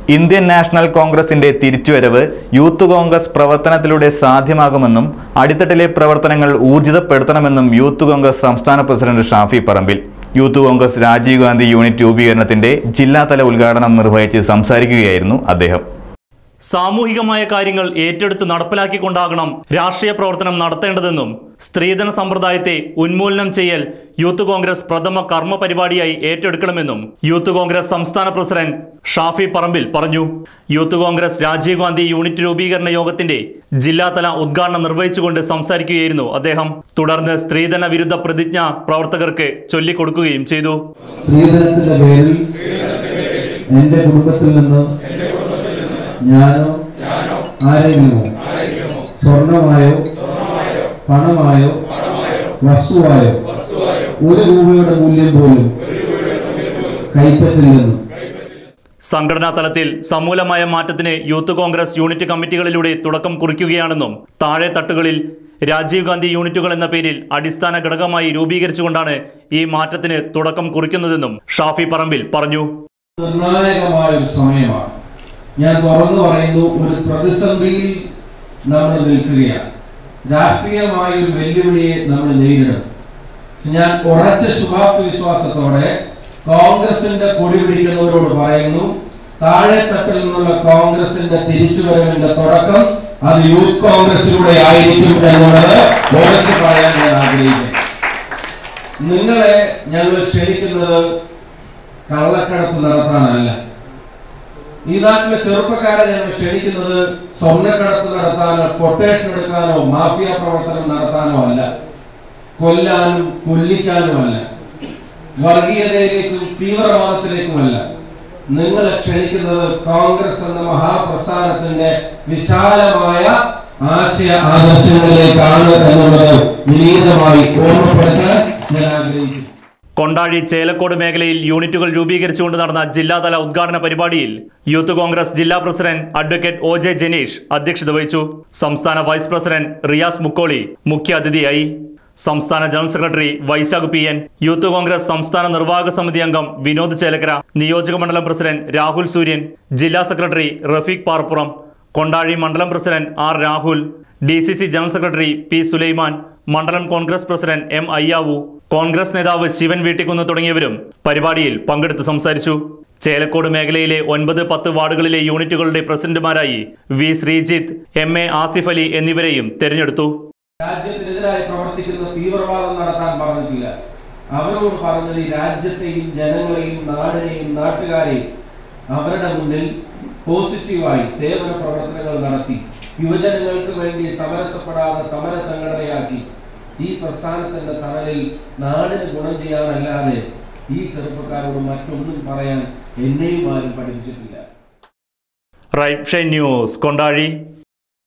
Indian national കോൺഗ്രസിന്റെ തിരിച്ചുവരവ് youth Congress പ്രവർത്തനത്തിലൂടെ സാധ്യമാകുമെന്നും അടിത്തട്ടിലെ പ്രവർത്തനങ്ങൾ ഊർജിതപ്പെടുത്തണമെന്നും യൂത്ത് കോൺഗ്രസ് സംസ്ഥാന president Shafi Parambil Youth Congress Rajiv Gandhi unit രൂപീകരണത്തിന്റെ ജില്ലാതല ഉദ്ഘാടനം നിർവഹിച്ച് സംസാരിക്കുകയായിരുന്നു അദ്ദേഹം സാമൂഹികമായ കാര്യങ്ങൾ ഏറ്റെടുത്ത് നടപ്പിലാക്കിക്കൊണ്ടാകണം രാഷ്ട്രീയ പ്രവർത്തനം നടത്തേണ്ടതെന്നും സ്ത്രീധന സമ്പ്രദായത്തെ ഉന്മൂലനം ചെയ്യൽ യൂത്ത് കോൺഗ്രസ് പ്രഥമ കർമ്മ പരിപാടിയായി ഏറ്റെടുക്കണമെന്നും യൂത്ത് കോൺഗ്രസ് സംസ്ഥാന പ്രസിഡന്റ് ഷാഫി പറമ്പിൽ പറഞ്ഞു Youth Congress Rajiv Gandhi unit രൂപീകരണ യോഗത്തിന്റെ ജില്ലാതല ഉദ്ഘാടനം നിർവഹിച്ചുകൊണ്ട് സംസാരിക്കുകയായിരുന്നു അദ്ദേഹം തുടർന്ന് സ്ത്രീധന വിരുദ്ധ പ്രതിജ്ഞ പ്രവർത്തകർക്ക് ചൊല്ലിക്കൊടുക്കുകയും ചെയ്തു സ്ത്രീധനത്തിന്റെ പേരിൽ എന്റെ കുടുംബത്തിൽ നിന്ന് ഞാനോ ആരെങ്കിലുമോ സ്വർണമായോ പണമായോ വസ്തുവായോ ഒരു രൂപയുടെ മൂല്യം പോലും കൈപ്പറ്റില്ലെന്നും സംഘടനാ തലത്തിൽ സമൂലമായ മാറ്റത്തിന് യൂത്ത് കോൺഗ്രസ് യൂണിറ്റ് കമ്മിറ്റികളിലൂടെ തുടക്കം കുറിക്കുകയാണെന്നും താഴെ തട്ടുകളിൽ രാജീവ് ഗാന്ധി യൂണിറ്റുകൾ എന്ന പേരിൽ അടിസ്ഥാന ഘടകമായി രൂപീകരിച്ചുകൊണ്ടാണ് ഈ മാറ്റത്തിന് തുടക്കം കുറിക്കുന്നതെന്നും ഷാഫി പറമ്പിൽ പറഞ്ഞു നിർണായകമായ ഒരു സമയമാണ് ഞാൻ തുറന്നു പറയുന്നു ഒരു പ്രതിസന്ധിയിൽ നമ്മൾ നിൽക്കുകയാണ് രാഷ്ട്രീയമായ ഒരു വെല്ലുവിളിയെ നമ്മൾ നേരിടണം ഞാൻ ഉറച്ച ശുഭാപ്തി വിശ്വാസത്തോടെ കോൺഗ്രസിന്റെ കൊടി പിടിക്കുന്നവരോട് പറയുന്നു താഴെ തട്ടിൽ നിന്നുള്ള കോൺഗ്രസിന്റെ തിരിച്ചുവരവിന്റെ തുടക്കം അത് യൂത്ത് കോൺഗ്രസിലൂടെ ആയിരിക്കും എന്നുള്ളത് ഉറച്ചു പറയാൻ ഞാൻ ആഗ്രഹിക്കുന്നു നിങ്ങളെ ഞങ്ങൾ ക്ഷണിക്കുന്നത് കള്ളക്കടത്ത് നടത്താനല്ല ഈ നാട്ടിലെ ചെറുപ്പക്കാരെ ഞങ്ങൾ ക്ഷണിക്കുന്നത് സ്വർണ്ണക്കടത്ത് നടത്താനോ കൊട്ടേഷൻ എടുക്കാനോ മാഫിയ പ്രവർത്തനം നടത്താനോ അല്ല കൊല്ലാനും കൊല്ലിക്കാനും അല്ല വർഗീയതയിലേക്കും തീവ്രവാദത്തിലേക്കുമല്ല നിങ്ങളെ ക്ഷണിക്കുന്നത് കോൺഗ്രസ് എന്ന മഹാപ്രസ്ഥാനത്തിന്റെ വിശാലമായ ആശയ ആദർശങ്ങളിലേക്കാണ് എന്നുള്ളത് വിനീതമായി ഓർമ്മപ്പെടുത്താൻ ഞാൻ ആഗ്രഹിക്കുന്നു കൊണ്ടാഴി ചേലക്കോട് മേഖലയിൽ യൂണിറ്റുകൾ രൂപീകരിച്ചുകൊണ്ട് നടന്ന ജില്ലാതല ഉദ്ഘാടന പരിപാടിയിൽ യൂത്ത് കോൺഗ്രസ് ജില്ലാ president advocate O J Janeesh അധ്യക്ഷത വഹിച്ചു സംസ്ഥാന വൈസ് പ്രസിഡന്റ് റിയാസ് മുക്കോളി മുഖ്യാതിഥിയായി സംസ്ഥാന general secretary Vaishakh P N Youth Congress സംസ്ഥാന നിർവാഹക സമിതി അംഗം വിനോദ് ചേലക്കര നിയോജക മണ്ഡലം പ്രസിഡന്റ് രാഹുൽ സൂര്യൻ ജില്ലാ സെക്രട്ടറി റഫീഖ് പാർപ്പുറം കൊണ്ടാഴി മണ്ഡലം president R Rahul D C C general secretary P Sulaiman മണ്ഡലം Congress president M Ayyavu Congress നേതാവ് ശിവൻ വീട്ടിക്കുന്ന് തുടങ്ങിയവരും പരിപാടിയിൽ പങ്കെടുത്ത് സംസാരിച്ചു ചേലക്കോട് മേഖലയിലെ ഒൻപത് പത്ത് വാർഡുകളിലെ യൂണിറ്റുകളുടെ പ്രസിഡന്റുമാരായി V Sreejith M A Asif Ali എന്നിവരെയും തെരഞ്ഞെടുത്തു രാജ്യത്തിനെതിരായി പ്രവർത്തിക്കുന്ന തീവ്രവാദം നടത്താൻ പറഞ്ഞിട്ടില്ല അവരോട് പറഞ്ഞത് ഈ രാജ്യത്തെയും ജനങ്ങളെയും നാടിനെയും നാട്ടുകാരെയും അവരുടെ മുന്നിൽ പോസിറ്റീവായി സേവന പ്രവർത്തനങ്ങൾ നടത്തി യുവജനങ്ങൾക്ക് വേണ്ടി സമരസപ്പെടാതെ സമര സംഘടനയാക്കി ഈ പ്രസ്ഥാനത്തിന്റെ തണലിൽ നാടിന് ഗുണം ചെയ്യാനല്ലാതെ ഈ ചെറുപ്പക്കാരോട് മറ്റൊന്നും പറയാൻ എന്നെയും ആരും പഠിപ്പിച്ചിട്ടില്ല റൈറ്റ് ന്യൂസ് കൊണ്ടാഴി